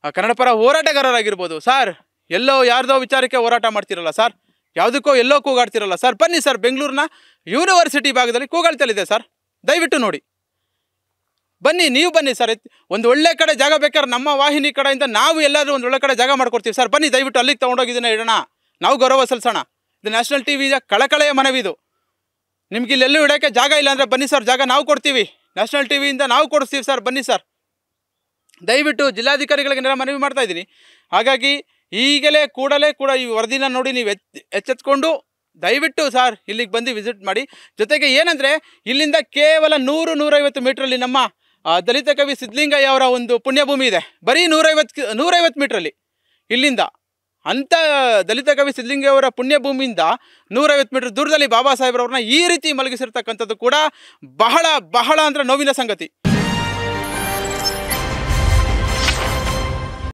ಆ, ಕನ್ನಡ ಪರ ಹೋರಾಟಗಾರರಾಗಿರ್ಬೋದು ಸರ್ ಎಲ್ಲೋ ಯಾರ್ದೋ ವಿಚಾರಕ್ಕೆ ಹೋರಾಟ ಮಾಡ್ತಿರಲ್ಲ ಸರ್ ಯಾವುದಕ್ಕೋ ಎಲ್ಲೋ ಕೂಗಾಡ್ತಿರಲ್ಲ ಸರ್ ಬನ್ನಿ ಸರ್ ಬೆಂಗಳೂರಿನ ಯೂನಿವರ್ಸಿಟಿ ಭಾಗದಲ್ಲಿ ಕೂಗಾಡ್ತಲಿದೆ ಸರ್ ದಯವಿಟ್ಟು ನೋಡಿ ಬನ್ನಿ ನೀವು ಬನ್ನಿ ಸರ್ ಎತ್- ಒಂದು ಒಳ್ಳೆ ಕಡೆ ಜಾಗ ಬೇಕಾದ್ರೆ ನಮ್ಮ ವಾಹಿನಿ ಕಡೆಯಿಂದ ನಾವು ಎಲ್ಲರೂ ಒಂದು ಒಳ್ಳೆ ಕಡೆ ಜಾಗ ಮಾಡ್ಕೊಡ್ತೀವಿ ಸರ್ ಬನ್ನಿ ದಯವಿಟ್ಟು ಅಲ್ಲಿಗೆ ತೊಗೊಂಡೋಗಿ ಇದನ್ನ ಇಡೋಣ ನಾವು ಗೌರವ ಸಲ್ಲಿಸೋಣ ಇದು ನ್ಯಾಷನಲ್ ಟಿ ವಿಯ ಕಳಕಳೆಯ ಮನವಿದು ನಿಮ್ಗೆ ಇಲ್ಲೆಲ್ಲೂ ಇಡೋಕ್ಕೆ ಜಾಗ ಇಲ್ಲ ಅಂದರೆ ಬನ್ನಿ ಸರ್ ಜಾಗ ನಾವು ಕೊಡ್ತೀವಿ ನ್ಯಾಷನಲ್ ಟಿ ವಿಯಿಂದ ನಾವು ಕೊಡಿಸ್ತೀವಿ ಸರ್ ಬನ್ನಿ ಸರ್ ದಯವಿಟ್ಟು ಜಿಲ್ಲಾಧಿಕಾರಿಗಳಿಗೆ ನಾನು ಮನವಿ ಮಾಡ್ತಾ ಇದ್ದೀನಿ ಹಾಗಾಗಿ ಈಗಲೇ ಕೂಡಲೇ ಕೂಡ ಈ ವರದಿನ ನೋಡಿ ನೀವು ಎಚ್ ಎಚ್ಚೆತ್ಕೊಂಡು ದಯವಿಟ್ಟು ಸರ್ ಇಲ್ಲಿಗೆ ಬಂದು ವಿಸಿಟ್ ಮಾಡಿ ಜೊತೆಗೆ ಏನಂದರೆ ಇಲ್ಲಿಂದ ಕೇವಲ ನೂರು ನೂರೈವತ್ತು ಮೀಟ್ರಲ್ಲಿ ನಮ್ಮ ಆ, ದಲಿತ ಕವಿ ಸಿದ್ಧಲಿಂಗಯ್ಯ ಅವರ ಒಂದು ಪುಣ್ಯಭೂಮಿ ಇದೆ ಬರೀ ನೂರೈವತ್ತು ನೂರೈವತ್ತು ಮೀಟ್ರಲ್ಲಿ ಇಲ್ಲಿಂದ ಅಂಥ ದಲಿತ ಕವಿ ಸಿದ್ಧಲಿಂಗಯ್ಯ ಅವರ ಪುಣ್ಯಭೂಮಿಯಿಂದ ನೂರೈವತ್ತು ಮೀಟರ್ ದೂರದಲ್ಲಿ ಬಾಬಾ ಸಾಹೇಬ್ರವ್ರನ್ನ ಈ ರೀತಿ ಮಲಗಿಸಿರ್ತಕ್ಕಂಥದ್ದು ಕೂಡ ಬಹಳ ಬಹಳ ಅಂದರೆ ನೋವಿನ ಸಂಗತಿ